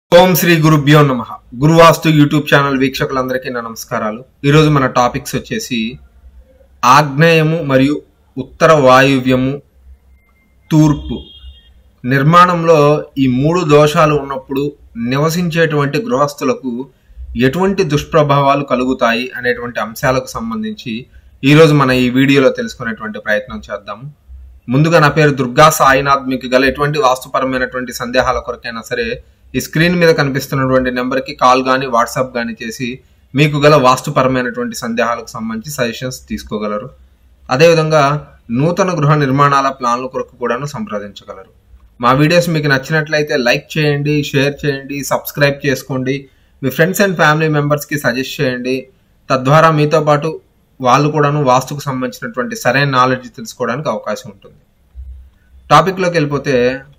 ఓం శ్రీ గురుభ్యో నమ గురువాస్తు YouTube channel వీక్షకులందరికీ నా నమస్కారాలు ఈరోజు మన టాపిక్స్ వచ్చేసి ఆగ్నేయము మరియు ఉత్తర వాయువ్యము తూర్పు నిర్మాణంలో ఈ మూడు దోషాలు ఉన్నప్పుడు నివసించేటువంటి గృహస్థులకు ఎటువంటి దుష్ప్రభావాలు కలుగుతాయి అనేటువంటి అంశాలకు సంబంధించి ఈరోజు మన ఈ వీడియోలో తెలుసుకునేటువంటి ప్రయత్నం చేద్దాము ముందుగా నా పేరు దుర్గా సాయినాథ్ మీకు గల ఎటువంటి వాస్తుపరమైనటువంటి సందేహాల కొరకైనా సరే ఈ స్క్రీన్ మీద కనిపిస్తున్నటువంటి నెంబర్కి కాల్ కానీ వాట్సాప్ కానీ చేసి మీకు గల వాస్తుపరమైనటువంటి సందేహాలకు సంబంధించి సజెషన్స్ తీసుకోగలరు అదేవిధంగా నూతన గృహ నిర్మాణాల ప్లాన్ల కొరకు కూడాను సంప్రదించగలరు మా వీడియోస్ మీకు నచ్చినట్లయితే లైక్ చేయండి షేర్ చేయండి సబ్స్క్రైబ్ చేసుకోండి మీ ఫ్రెండ్స్ అండ్ ఫ్యామిలీ మెంబర్స్కి సజెస్ట్ చేయండి తద్వారా మీతో పాటు వాళ్ళు కూడాను వాస్తుకు సంబంధించినటువంటి సరైన నాలెడ్జ్ తెలుసుకోవడానికి అవకాశం ఉంటుంది టాపిక్లోకి వెళ్ళిపోతే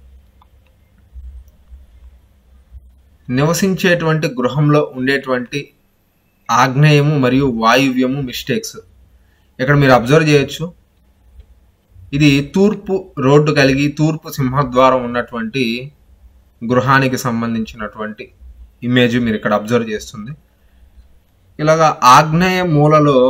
నివసించేటువంటి గృహంలో ఉండేటువంటి ఆగ్నేయము మరియు వాయువ్యము మిస్టేక్స్ ఇక్కడ మీరు అబ్జర్వ్ చేయొచ్చు ఇది తూర్పు రోడ్డు కలిగి తూర్పు సింహద్వారం ఉన్నటువంటి గృహానికి సంబంధించినటువంటి ఇమేజ్ మీరు ఇక్కడ అబ్జర్వ్ చేస్తుంది ఇలాగా ఆగ్నేయ మూలలో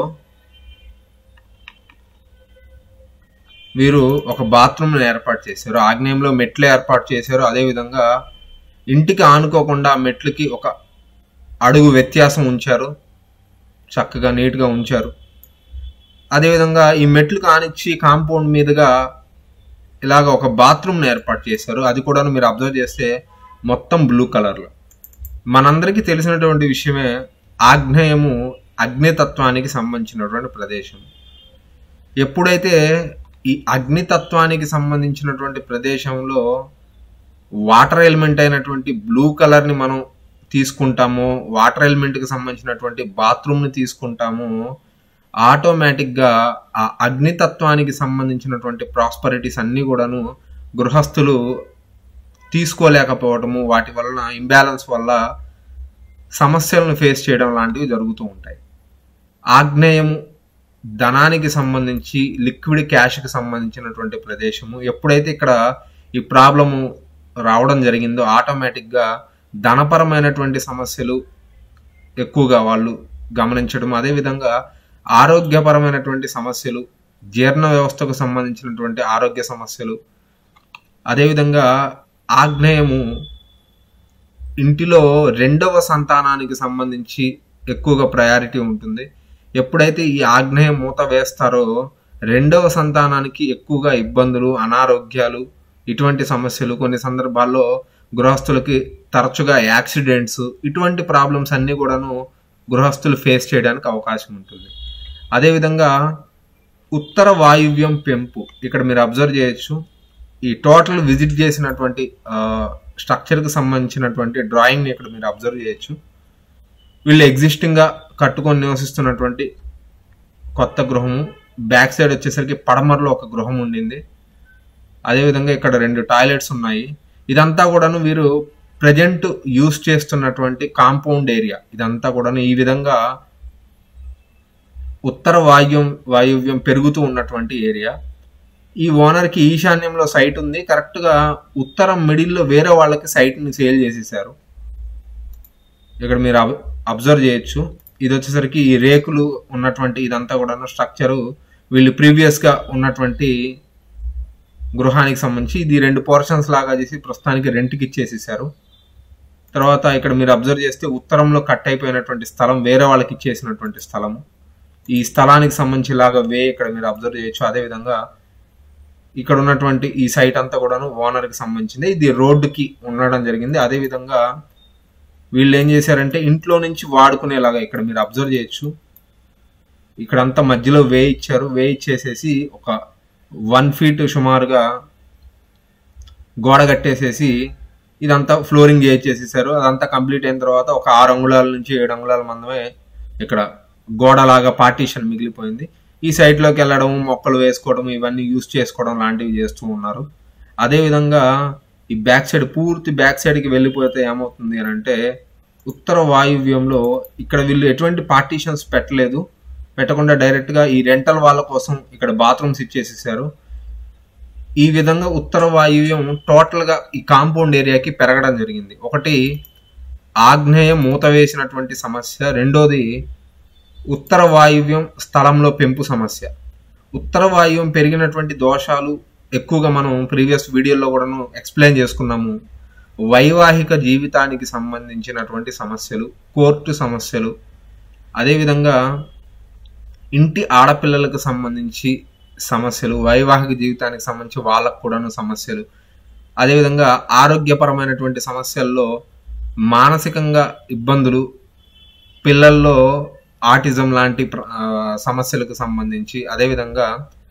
వీరు ఒక బాత్రూమ్ను ఏర్పాటు చేశారు ఆగ్నేయంలో మెట్లు ఏర్పాటు చేశారు అదేవిధంగా ఇంటికి ఆనుకోకుండా ఆ మెట్లకి ఒక అడుగు వ్యత్యాసం ఉంచారు చక్కగా నీట్గా ఉంచారు అదేవిధంగా ఈ మెట్లు కానిచ్చి కాంపౌండ్ మీదుగా ఇలాగ ఒక బాత్రూమ్ని ఏర్పాటు చేశారు అది కూడా మీరు అబ్జర్వ్ చేస్తే మొత్తం బ్లూ కలర్లో మనందరికీ తెలిసినటువంటి విషయమే ఆగ్నేయము అగ్నితత్వానికి సంబంధించినటువంటి ప్రదేశం ఎప్పుడైతే ఈ అగ్నితత్వానికి సంబంధించినటువంటి ప్రదేశంలో వాటర్ ఎలిమెంట్ అయినటువంటి బ్లూ కలర్ని మనం తీసుకుంటాము వాటర్ ఎలిమెంట్కి సంబంధించినటువంటి బాత్రూమ్ని తీసుకుంటాము ఆటోమేటిక్గా ఆ అగ్నితత్వానికి సంబంధించినటువంటి ప్రాస్పరిటీస్ అన్నీ కూడాను గృహస్థులు తీసుకోలేకపోవడము వాటి వలన ఇంబ్యాలెన్స్ వల్ల సమస్యలను ఫేస్ చేయడం లాంటివి జరుగుతూ ఉంటాయి ఆగ్నేయము ధనానికి సంబంధించి లిక్విడ్ క్యాష్కి సంబంధించినటువంటి ప్రదేశము ఎప్పుడైతే ఇక్కడ ఈ ప్రాబ్లము రావడం జరిగిందో ఆటోమేటిక్గా ధనపరమైనటువంటి సమస్యలు ఎక్కువగా వాళ్ళు గమనించడం అదేవిధంగా ఆరోగ్యపరమైనటువంటి సమస్యలు జీర్ణ వ్యవస్థకు సంబంధించినటువంటి ఆరోగ్య సమస్యలు అదేవిధంగా ఆగ్నేయము ఇంటిలో రెండవ సంతానానికి సంబంధించి ఎక్కువగా ప్రయారిటీ ఉంటుంది ఎప్పుడైతే ఈ ఆగ్నేయ మూత వేస్తారో రెండవ సంతానానికి ఎక్కువగా ఇబ్బందులు అనారోగ్యాలు ఇటువంటి సమస్యలు కొన్ని సందర్భాల్లో గృహస్థులకి తరచుగా యాక్సిడెంట్స్ ఇటువంటి ప్రాబ్లమ్స్ అన్నీ కూడాను గృహస్థులు ఫేస్ చేయడానికి అవకాశం ఉంటుంది అదేవిధంగా ఉత్తర వాయువ్యం పెంపు ఇక్కడ మీరు అబ్జర్వ్ చేయొచ్చు ఈ టోటల్ విజిట్ చేసినటువంటి స్ట్రక్చర్కి సంబంధించినటువంటి డ్రాయింగ్ని ఇక్కడ మీరు అబ్జర్వ్ చేయొచ్చు వీళ్ళు ఎగ్జిస్టింగ్గా కట్టుకొని నివసిస్తున్నటువంటి కొత్త గృహము బ్యాక్ సైడ్ వచ్చేసరికి పడమరలో ఒక గృహం ఉండింది అదేవిధంగా ఇక్కడ రెండు టాయిలెట్స్ ఉన్నాయి ఇదంతా కూడాను వీరు ప్రజెంట్ యూస్ చేస్తున్నటువంటి కాంపౌండ్ ఏరియా ఇదంతా కూడాను ఈ విధంగా ఉత్తర వాయువ్యం వాయువ్యం పెరుగుతూ ఉన్నటువంటి ఏరియా ఈ ఓనర్కి ఈశాన్యంలో సైట్ ఉంది కరెక్ట్గా ఉత్తరం మిడిల్లో వేరే వాళ్ళకి సైట్ని సేల్ చేసేసారు ఇక్కడ మీరు అబ్జర్వ్ చేయొచ్చు ఇది వచ్చేసరికి ఈ రేకులు ఉన్నటువంటి ఇదంతా కూడా స్ట్రక్చరు వీళ్ళు ప్రీవియస్గా ఉన్నటువంటి గృహానికి సంబంధించి ఇది రెండు పోర్షన్స్ లాగా చేసి ప్రస్తుతానికి రెంట్కి ఇచ్చేసేసారు తర్వాత ఇక్కడ మీరు అబ్జర్వ్ చేస్తే ఉత్తరంలో కట్ అయిపోయినటువంటి స్థలం వేరే వాళ్ళకి ఇచ్చేసినటువంటి స్థలము ఈ స్థలానికి సంబంధించి లాగా వే ఇక్కడ మీరు అబ్జర్వ్ చేయొచ్చు అదేవిధంగా ఇక్కడ ఉన్నటువంటి ఈ సైట్ అంతా కూడాను ఓనర్కి సంబంధించింది ఇది రోడ్డుకి ఉండడం జరిగింది అదేవిధంగా వీళ్ళు ఏం చేశారంటే ఇంట్లో నుంచి వాడుకునేలాగా ఇక్కడ మీరు అబ్జర్వ్ చేయొచ్చు ఇక్కడంతా మధ్యలో వే ఇచ్చారు వే ఇచ్చేసేసి ఒక వన్ ఫీట్ సుమారుగా గోడ కట్టేసేసి ఇదంతా ఫ్లోరింగ్ చేసేసారు అదంతా కంప్లీట్ అయిన తర్వాత ఒక ఆరు అంగుళాల నుంచి ఏడు అంగుళాల మందమే ఇక్కడ గోడలాగా పార్టీషన్ మిగిలిపోయింది ఈ సైట్లోకి వెళ్ళడం మొక్కలు వేసుకోవడం ఇవన్నీ యూస్ చేసుకోవడం లాంటివి చేస్తూ ఉన్నారు అదేవిధంగా ఈ బ్యాక్ సైడ్ పూర్తి బ్యాక్ సైడ్కి వెళ్ళిపోతే ఏమవుతుంది అని అంటే ఉత్తర వాయువ్యంలో ఇక్కడ వీళ్ళు ఎటువంటి పార్టీషన్స్ పెట్టలేదు పెట్టకుండా డైరెక్ట్గా ఈ రెంటల్ వాళ్ళ కోసం ఇక్కడ బాత్రూమ్స్ ఇచ్చేసేసారు ఈ విధంగా ఉత్తర వాయువ్యం టోటల్ గా ఈ కాంపౌండ్ ఏరియాకి పెరగడం జరిగింది ఒకటి ఆగ్నేయ మూత వేసినటువంటి సమస్య రెండోది ఉత్తర వాయువ్యం స్థలంలో పెంపు సమస్య ఉత్తర వాయువ్యం పెరిగినటువంటి దోషాలు ఎక్కువగా మనం ప్రీవియస్ వీడియోలో కూడాను ఎక్స్ప్లెయిన్ చేసుకున్నాము వైవాహిక జీవితానికి సంబంధించినటువంటి సమస్యలు కోర్టు సమస్యలు అదేవిధంగా ఇంటి ఆడపిల్లలకు సంబంధించి సమస్యలు వైవాహిక జీవితానికి సంబంధించి వాళ్ళకు కూడాను సమస్యలు అదేవిధంగా ఆరోగ్యపరమైనటువంటి సమస్యల్లో మానసికంగా ఇబ్బందులు పిల్లల్లో ఆటిజం లాంటి ప్ర- ఆ, సమస్యలకు సంబంధించి అదేవిధంగా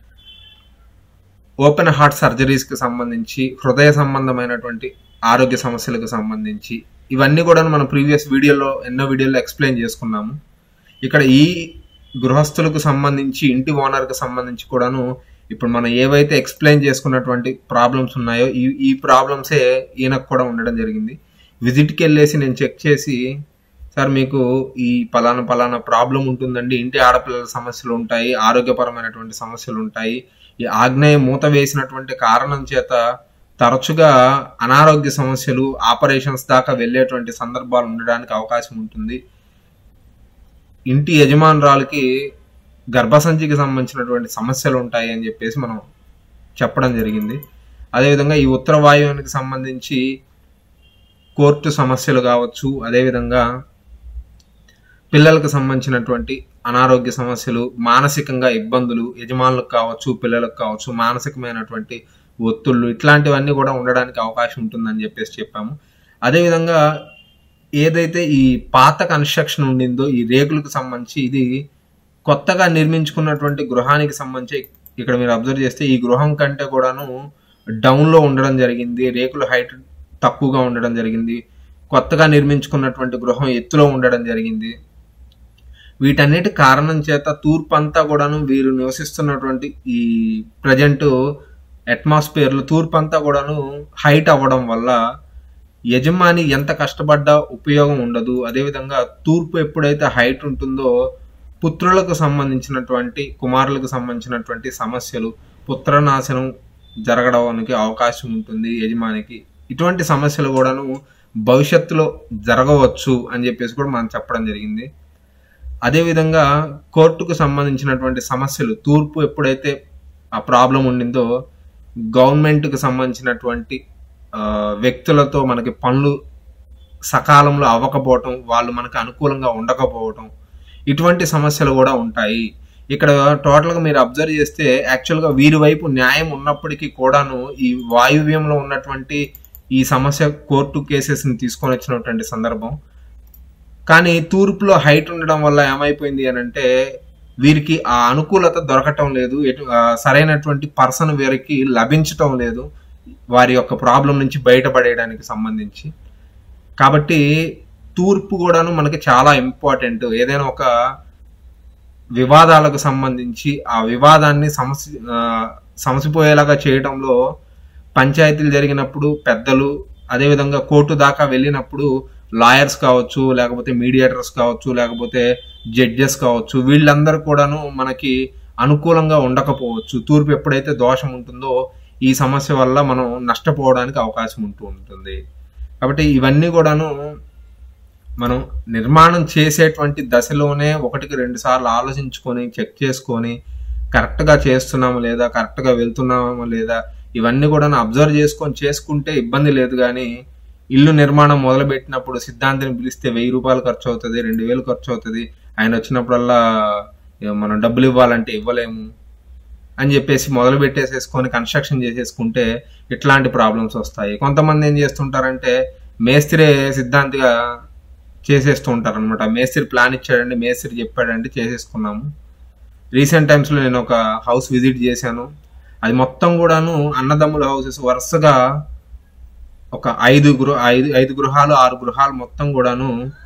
ఓపెన్ హార్ట్ సర్జరీస్కి సంబంధించి హృదయ సంబంధమైనటువంటి ఆరోగ్య సమస్యలకు సంబంధించి ఇవన్నీ కూడా మనం ప్రీవియస్ వీడియోలో ఎన్నో వీడియోలో ఎక్స్ప్లెయిన్ చేసుకున్నాము ఇక్కడ ఈ గృహస్థులకు సంబంధించి ఇంటి ఓనర్కి సంబంధించి కూడాను ఇప్పుడు మనం ఏవైతే ఎక్స్ప్లెయిన్ చేసుకున్నటువంటి ప్రాబ్లమ్స్ ఉన్నాయో ఈ ఈ ప్రాబ్లమ్సే ఈయనకు కూడా ఉండడం జరిగింది విజిట్కి వెళ్ళేసి నేను చెక్ చేసి సార్ మీకు ఈ పలానా పలానా ప్రాబ్లం ఉంటుందండి ఇంటి ఆడపిల్లల సమస్యలు ఉంటాయి ఆరోగ్యపరమైనటువంటి సమస్యలు ఉంటాయి ఈ ఆగ్నేయ మూత వేసినటువంటి కారణం చేత తరచుగా అనారోగ్య సమస్యలు ఆపరేషన్స్ దాకా వెళ్ళేటువంటి సందర్భాలు ఉండడానికి అవకాశం ఉంటుంది ఇంటి యజమానురాలకి గర్భసంచికి సంబంధించినటువంటి సమస్యలు ఉంటాయి అని చెప్పేసి మనం చెప్పడం జరిగింది అదేవిధంగా ఈ ఉత్తర వాయువునికి సంబంధించి కోర్టు సమస్యలు కావచ్చు అదేవిధంగా పిల్లలకు సంబంధించినటువంటి అనారోగ్య సమస్యలు మానసికంగా ఇబ్బందులు యజమానులకు కావచ్చు పిల్లలకు కావచ్చు మానసికమైనటువంటి ఒత్తిళ్ళు ఇట్లాంటివన్నీ కూడా ఉండడానికి అవకాశం ఉంటుందని చెప్పేసి చెప్పాము అదేవిధంగా ఏదైతే ఈ పాత కన్స్ట్రక్షన్ ఉండిందో ఈ రేకులకు సంబంధించి ఇది కొత్తగా నిర్మించుకున్నటువంటి గృహానికి సంబంధించి ఇక్కడ మీరు అబ్జర్వ్ చేస్తే ఈ గృహం కంటే కూడాను డౌన్లో ఉండడం జరిగింది రేకుల హైట్ తక్కువగా ఉండడం జరిగింది కొత్తగా నిర్మించుకున్నటువంటి గృహం ఎత్తులో ఉండడం జరిగింది వీటన్నిటి కారణం చేత తూర్పు అంతా కూడాను వీరు నివసిస్తున్నటువంటి ఈ ప్రజెంట్ అట్మాస్ఫియర్లో తూర్పు అంతా కూడాను హైట్ అవ్వడం వల్ల యజమాని ఎంత కష్టపడ్డా ఉపయోగం ఉండదు అదేవిధంగా తూర్పు ఎప్పుడైతే హైట్ ఉంటుందో పుత్రులకు సంబంధించినటువంటి కుమారులకు సంబంధించినటువంటి సమస్యలు పుత్రనాశనం జరగడానికి అవకాశం ఉంటుంది యజమానికి ఇటువంటి సమస్యలు కూడాను భవిష్యత్తులో జరగవచ్చు అని చెప్పేసి కూడా మనం చెప్పడం జరిగింది అదేవిధంగా కోర్టుకు సంబంధించినటువంటి సమస్యలు తూర్పు ఎప్పుడైతే ఆ ప్రాబ్లం ఉండిందో గవర్నమెంట్కి సంబంధించినటువంటి ఆ, వ్యక్తులతో మనకి పనులు సకాలంలో అవ్వకపోవటం వాళ్ళు మనకు అనుకూలంగా ఉండకపోవటం ఇటువంటి సమస్యలు కూడా ఉంటాయి ఇక్కడ టోటల్గా మీరు అబ్జర్వ్ చేస్తే యాక్చువల్గా వీరి వైపు న్యాయం ఉన్నప్పటికీ కూడాను ఈ వాయువ్యంలో ఉన్నటువంటి ఈ సమస్య కోర్టు కేసెస్ని తీసుకొని వచ్చినటువంటి సందర్భం కానీ తూర్పులో హైట్ ఉండడం వల్ల ఏమైపోయింది అని అంటే వీరికి ఆ అనుకూలత దొరకటం లేదు ఎటు ఆ సరైనటువంటి పర్సన్ వీరికి లభించటం లేదు వారి యొక్క ప్రాబ్లం నుంచి బయటపడేయడానికి సంబంధించి కాబట్టి తూర్పు కూడాను మనకి చాలా ఇంపార్టెంట్ ఏదైనా ఒక వివాదాలకు సంబంధించి ఆ వివాదాన్ని సమసి ఆ, సమసిపోయేలాగా చేయడంలో పంచాయతీలు జరిగినప్పుడు పెద్దలు అదేవిధంగా కోర్టు దాకా వెళ్ళినప్పుడు లాయర్స్ కావచ్చు లేకపోతే మీడియేటర్స్ కావచ్చు లేకపోతే జడ్జెస్ కావచ్చు వీళ్ళందరూ కూడాను మనకి అనుకూలంగా ఉండకపోవచ్చు తూర్పు ఎప్పుడైతే దోషం ఉంటుందో ఈ సమస్య వల్ల మనం నష్టపోవడానికి అవకాశం ఉంటూ ఉంటుంది కాబట్టి ఇవన్నీ కూడాను మనం నిర్మాణం చేసేటువంటి దశలోనే ఒకటికి రెండు సార్లు ఆలోచించుకొని చెక్ చేసుకొని కరెక్ట్గా చేస్తున్నామా లేదా కరెక్ట్గా వెళ్తున్నామా లేదా ఇవన్నీ కూడా అబ్జర్వ్ చేసుకొని చేసుకుంటే ఇబ్బంది లేదు కానీ ఇల్లు నిర్మాణం మొదలుపెట్టినప్పుడు సిద్ధాంతిని పిలిస్తే వెయ్యి రూపాయలు ఖర్చు అవుతుంది రెండు వేలు ఖర్చు అవుతుంది ఆయన వచ్చినప్పుడల్లా ఇక మనం డబ్బులు ఇవ్వాలంటే ఇవ్వలేము అని చెప్పేసి మొదలు పెట్టేసేసుకొని కన్స్ట్రక్షన్ చేసేసుకుంటే ఇట్లాంటి ప్రాబ్లమ్స్ వస్తాయి కొంతమంది ఏం చేస్తుంటారంటే మేస్త్రే సిద్ధాంతిగా చేసేస్తూ ఉంటారు అనమాట మేస్త్రి ప్లాన్ ఇచ్చాడండి మేస్త్రి చెప్పాడంటే చేసేసుకున్నాము రీసెంట్ టైమ్స్లో నేను ఒక హౌస్ విజిట్ చేశాను అది మొత్తం కూడాను అన్నదమ్ముల హౌసెస్ వరుసగా ఒక ఐదు గృహ ఐదు ఐదు గృహాలు ఆరు గృహాలు మొత్తం కూడాను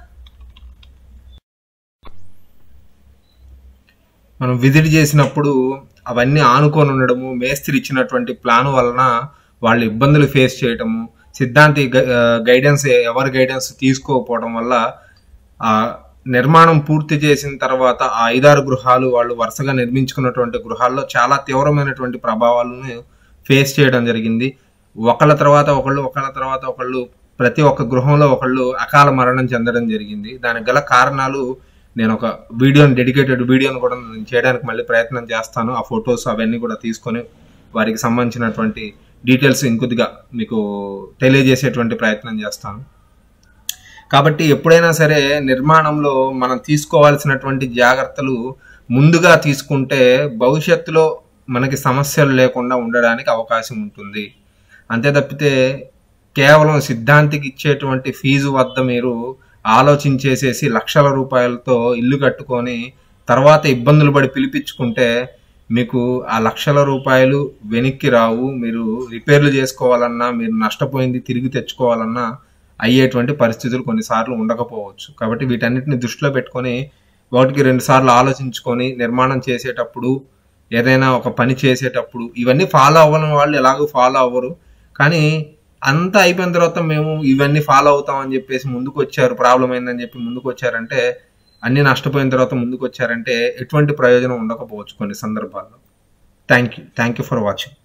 మనం విజిట్ చేసినప్పుడు అవన్నీ ఆనుకొని ఉండడము మేస్త్రి ఇచ్చినటువంటి ప్లాన్ వలన వాళ్ళు ఇబ్బందులు ఫేస్ చేయటము సిద్ధాంతి గైడెన్స్ ఎవరి గైడెన్స్ తీసుకోకపోవడం వల్ల ఆ నిర్మాణం పూర్తి చేసిన తర్వాత ఆ ఐదారు గృహాలు వాళ్ళు వరుసగా నిర్మించుకున్నటువంటి గృహాల్లో చాలా తీవ్రమైనటువంటి ప్రభావాలను ఫేస్ చేయడం జరిగింది ఒకళ్ళ తర్వాత ఒకళ్ళు ఒకళ్ళ తర్వాత ఒకళ్ళు ప్రతి ఒక్క గృహంలో ఒకళ్ళు అకాల మరణం చెందడం జరిగింది దానికి గల కారణాలు నేను ఒక వీడియోని డెడికేటెడ్ వీడియోని కూడా నేను చేయడానికి మళ్ళీ ప్రయత్నం చేస్తాను ఆ ఫొటోస్ అవన్నీ కూడా తీసుకొని వారికి సంబంధించినటువంటి డీటెయిల్స్ ఇంకొద్దిగా మీకు తెలియజేసేటువంటి ప్రయత్నం చేస్తాను కాబట్టి ఎప్పుడైనా సరే నిర్మాణంలో మనం తీసుకోవాల్సినటువంటి జాగ్రత్తలు ముందుగా తీసుకుంటే భవిష్యత్తులో మనకి సమస్యలు లేకుండా ఉండడానికి అవకాశం ఉంటుంది అంతే తప్పితే కేవలం సిద్ధాంతికి ఇచ్చేటువంటి ఫీజు వద్ద మీరు ఆలోచించేసేసి లక్షల రూపాయలతో ఇల్లు కట్టుకొని తర్వాత ఇబ్బందులు పడి పిలిపించుకుంటే మీకు ఆ లక్షల రూపాయలు వెనక్కి రావు మీరు రిపేర్లు చేసుకోవాలన్నా మీరు నష్టపోయింది తిరిగి తెచ్చుకోవాలన్నా అయ్యేటువంటి పరిస్థితులు కొన్నిసార్లు ఉండకపోవచ్చు కాబట్టి వీటన్నిటిని దృష్టిలో పెట్టుకొని ఒకటికి రెండు సార్లు ఆలోచించుకొని నిర్మాణం చేసేటప్పుడు ఏదైనా ఒక పని చేసేటప్పుడు ఇవన్నీ ఫాలో అవ్వని వాళ్ళు ఎలాగో ఫాలో అవ్వరు కానీ అంతా అయిపోయిన తర్వాత మేము ఇవన్నీ ఫాలో అవుతామని చెప్పేసి ముందుకు వచ్చారు ప్రాబ్లం అయిందని చెప్పి ముందుకు వచ్చారంటే అన్ని నష్టపోయిన తర్వాత ముందుకు వచ్చారంటే ఎటువంటి ప్రయోజనం ఉండకపోవచ్చు కొన్ని సందర్భాల్లో thank you thank you for watching